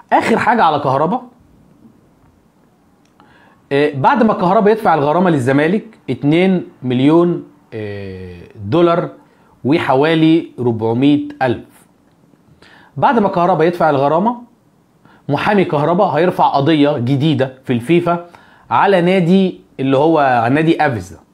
اخر حاجه على كهربا آه، بعد ما كهربا يدفع الغرامه للزمالك 2 مليون آه، دولار وحوالي 400 الف بعد ما كهربا يدفع الغرامه محامي كهربا هيرفع قضيه جديده في الفيفا على نادي اللي هو نادي افز ده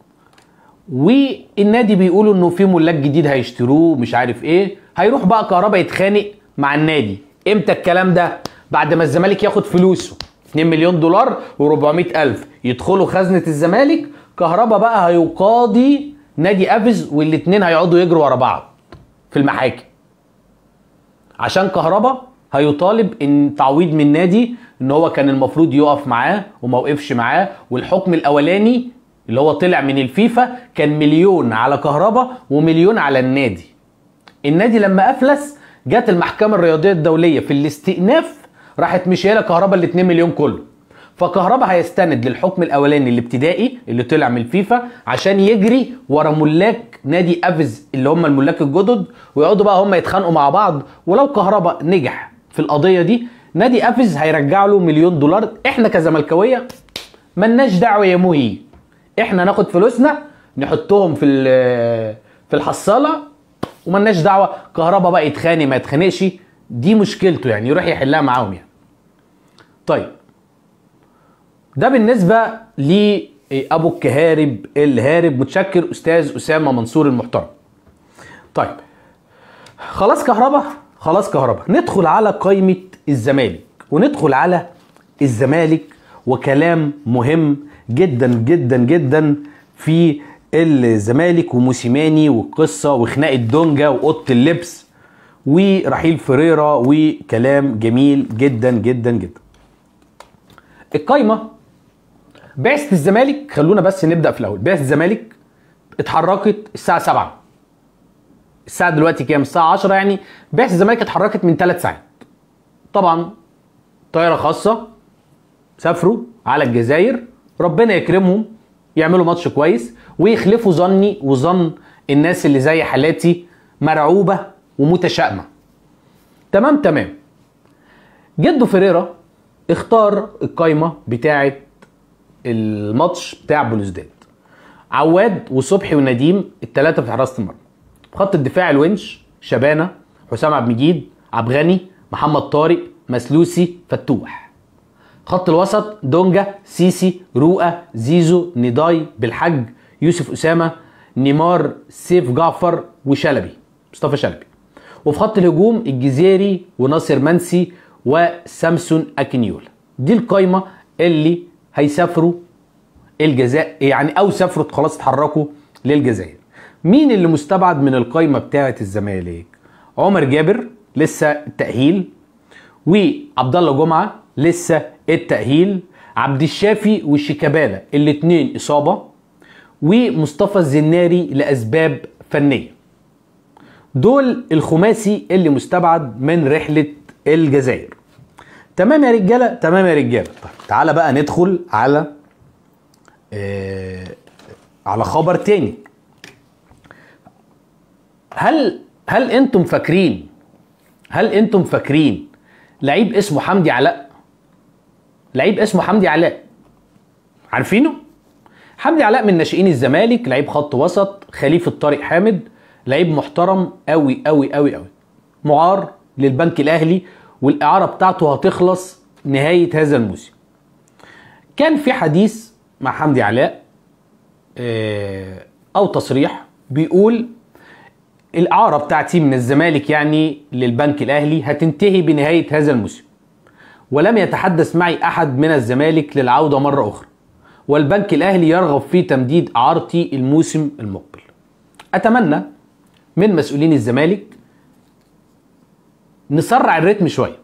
والنادي بيقولوا انه في ملاك جديد هيشتروه مش عارف ايه هيروح بقى كهربا يتخانق مع النادي امتى الكلام ده بعد ما الزمالك ياخد فلوسه 2 مليون دولار و400 الف يدخلوا خزنه الزمالك كهربا بقى هيقاضي نادي افز والاتنين هيقعدوا يجروا ورا بعض في المحاكم عشان كهربا هيطالب ان تعويض من نادي ان هو كان المفروض يقف معاه وما وقفش معاه والحكم الاولاني اللي هو طلع من الفيفا كان مليون على كهربا ومليون على النادي النادي لما افلس جت المحكمه الرياضيه الدوليه في الاستئناف راحت مشيله كهربا ال 2 مليون كله فكهربا هيستند للحكم الاولاني الابتدائي اللي طلع من الفيفا عشان يجري ورا ملاك نادي افز اللي هم الملاك الجدد ويقعدوا بقى هم يتخانقوا مع بعض ولو كهربا نجح في القضيه دي نادي افز هيرجع له مليون دولار احنا كزملكاويه ملناش دعوه يا مهي احنا ناخد فلوسنا نحطهم في ال- في الحصاله وملناش دعوه كهربا بقى يتخانق ما يتخانقش دي مشكلته يعني يروح يحلها معاهم يعني طيب ده بالنسبه لابو الكهارب الهارب متشكر استاذ اسامه منصور المحترم طيب خلاص كهربا خلاص كهربا ندخل على قائمه الزمالك وندخل على الزمالك وكلام مهم جدا جدا جدا في الزمالك وموسيماني والقصه وخناقه دونجا واوضه اللبس ورحيل فريرا وكلام جميل جدا جدا جدا القايمه بعثه الزمالك خلونا بس نبدا في الاول بعثه الزمالك اتحركت الساعه 7 الساعه دلوقتي كام الساعه 10 يعني بعثه الزمالك اتحركت من 3 ساعات طبعا طياره خاصه سافروا على الجزائر ربنا يكرمهم يعملوا ماتش كويس ويخلفوا ظني وظن الناس اللي زي حالاتي مرعوبه ومتشائمه تمام تمام جدو فيريرا اختار القايمه بتاعه الماتش بتاع بلوزداد عواد وصبحي ونديم الثلاثه في حراسه المرمى في خط الدفاع الونش شبانه حسام عبد المجيد عبد الغني محمد طارق مسلوسي فتوح خط الوسط دونجا سيسي رؤى زيزو نضاي بالحج يوسف اسامه نيمار سيف جعفر وشلبي مصطفى شلبي وفي خط الهجوم الجزيري وناصر منسي وسامسون اكينيولا دي القايمه اللي هيسافروا الجزائر يعني او سافروا خلاص اتحركوا للجزائر مين اللي مستبعد من القايمه بتاعه الزمالك عمر جابر لسه التاهيل وعبد الله جمعه لسه التاهيل عبد الشافي وشيكابالا الاثنين اصابه ومصطفى الزناري لاسباب فنيه دول الخماسي اللي مستبعد من رحله الجزائر تمام يا رجاله تمام يا رجاله طيب تعالى بقى ندخل على آه على خبر تاني هل هل انتم فاكرين هل انتم فاكرين لعيب اسمه حمدي علاء لعيب اسمه حمدي علاء عارفينه حمدي علاء من ناشئين الزمالك لعيب خط وسط خليفه طارق حامد لعيب محترم قوي قوي قوي قوي معار للبنك الاهلي والاعاره بتاعته هتخلص نهايه هذا الموسم كان في حديث مع حمدي علاء آه، او تصريح بيقول الاعاره بتاعتي من الزمالك يعني للبنك الاهلي هتنتهي بنهايه هذا الموسم ولم يتحدث معي احد من الزمالك للعوده مره اخرى والبنك الاهلي يرغب في تمديد اعارتي الموسم المقبل اتمنى من مسؤولين الزمالك نسرع الريتم شويه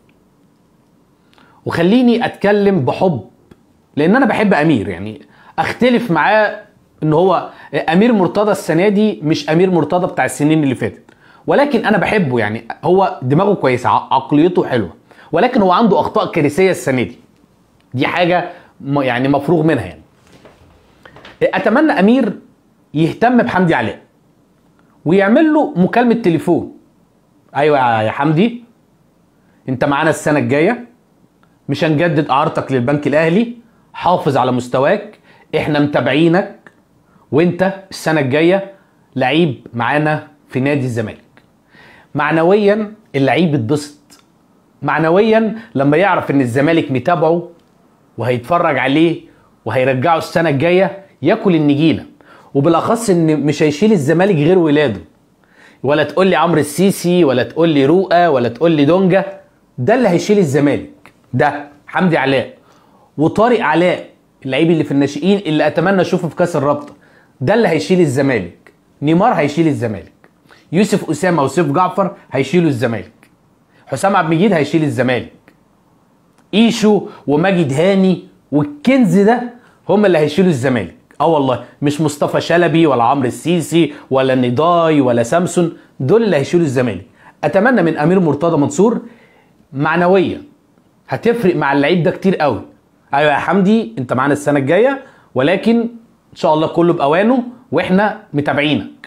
وخليني اتكلم بحب لان انا بحب امير يعني اختلف معاه ان هو امير مرتضى السنه دي مش امير مرتضى بتاع السنين اللي فاتت ولكن انا بحبه يعني هو دماغه كويسه ع- عقليته حلوه ولكن هو عنده اخطاء كارثيه السنه دي دي حاجه م- يعني مفروغ منها يعني اتمنى امير يهتم بحمدي علاء ويعمل له مكالمه تليفون ايوه يا حمدي انت معانا السنه الجايه مش هنجدد اعارتك للبنك الاهلي حافظ على مستواك احنا متابعينك وانت السنه الجايه لعيب معانا في نادي الزمالك معنويا اللعيب اتبسط معنويا لما يعرف ان الزمالك متابعه وهيتفرج عليه وهيرجعه السنه الجايه ياكل النجيله وبالاخص ان مش هيشيل الزمالك غير ولاده ولا تقول لي عمرو السيسي ولا تقول لي رؤى ولا تقول لي دونجا ده اللي هيشيل الزمالك ده حمدي علاء وطارق علاء اللعيب اللي في الناشئين اللي اتمنى اشوفه في كاس الرابطه ده اللي هيشيل الزمالك نيمار هيشيل الزمالك يوسف اسامه وسيف جعفر هيشيلوا الزمالك حسام عبد المجيد هيشيل الزمالك ايشو وماجد هاني والكنز ده هم اللي هيشيلوا الزمالك اه والله مش مصطفى شلبي ولا عمرو السيسي ولا نضاي ولا سامسون دول اللي هيشيلوا الزمالك اتمنى من امير مرتضى منصور معنويا هتفرق مع اللعيب ده كتير قوي ايوه يا حمدي انت معانا السنه الجايه ولكن ان شاء الله كله باوانه واحنا متابعينك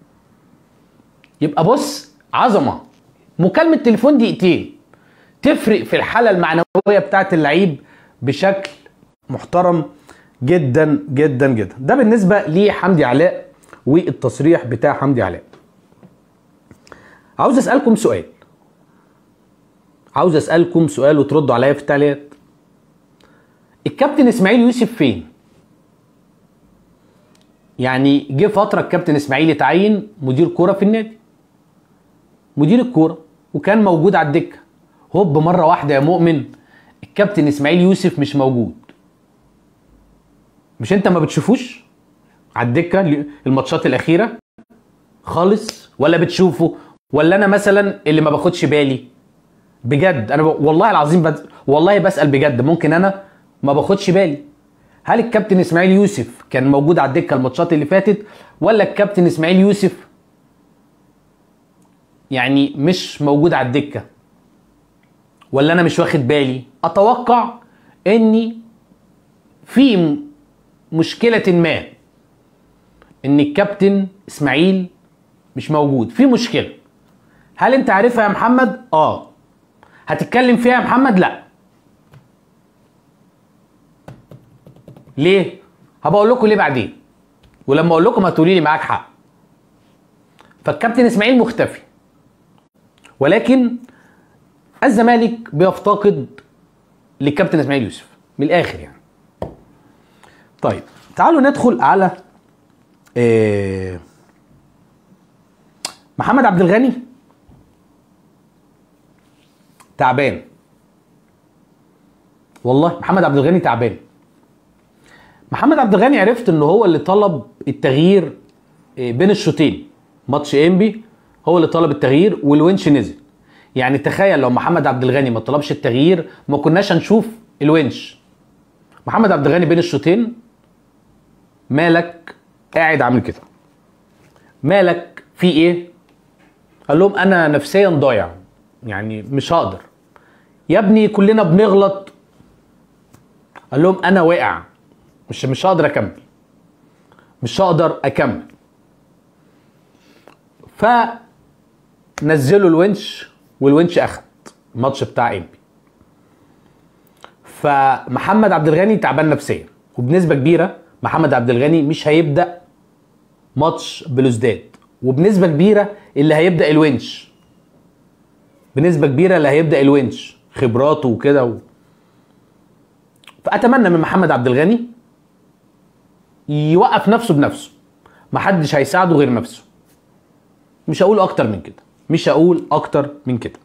يبقى بص عظمه مكالمه تليفون دقيقتين تفرق في الحاله المعنويه بتاعت اللعيب بشكل محترم جدا جدا جدا ده بالنسبه لحمدي علاء والتصريح بتاع حمدي علاء عاوز اسالكم سؤال عاوز اسالكم سؤال وتردوا عليا في التعليقات الكابتن اسماعيل يوسف فين يعني جه فتره الكابتن اسماعيل اتعين مدير كوره في النادي مدير الكوره وكان موجود على الدكه هوب مره واحده يا مؤمن الكابتن اسماعيل يوسف مش موجود مش انت ما بتشوفوش على الدكه الماتشات الاخيره خالص ولا بتشوفه ولا انا مثلا اللي ما باخدش بالي بجد انا ب... والله العظيم بد... والله بسال بجد ممكن انا ما باخدش بالي هل الكابتن اسماعيل يوسف كان موجود على الدكه الماتشات اللي فاتت ولا الكابتن اسماعيل يوسف يعني مش موجود على الدكه ولا انا مش واخد بالي اتوقع اني في مشكله ما ان الكابتن اسماعيل مش موجود في مشكله هل انت عارفها يا محمد اه هتتكلم فيها يا محمد لا ليه هبقى اقول لكم ليه بعدين ولما اقول لكم هتقولي لي معاك حق فالكابتن اسماعيل مختفي ولكن الزمالك بيفتقد للكابتن اسماعيل يوسف من الاخر يعني طيب تعالوا ندخل على إيه محمد عبد الغني تعبان والله محمد عبد الغني تعبان محمد عبد الغني عرفت ان هو اللي طلب التغيير بين الشوطين ماتش انبي هو اللي طلب التغيير والونش نزل يعني تخيل لو محمد عبد الغني ما طلبش التغيير ما كناش هنشوف الونش محمد عبد الغني بين الشوطين مالك قاعد عامل كده مالك في ايه قال لهم انا نفسيا ضايع يعني مش هقدر يا ابني كلنا بنغلط قال لهم انا واقع مش مش هقدر اكمل مش هقدر اكمل فنزلوا الونش والونش اخد الماتش بتاع امبي فمحمد عبد الغني تعبان نفسيا وبنسبه كبيره محمد عبد الغني مش هيبدا ماتش بلوزداد وبنسبه كبيره اللي هيبدا الونش بنسبه كبيره اللي هيبدا الونش خبراته وكده و... فاتمنى من محمد عبد الغني يوقف نفسه بنفسه محدش هيساعده غير نفسه مش هقول اكتر من كده مش هقول اكتر من كده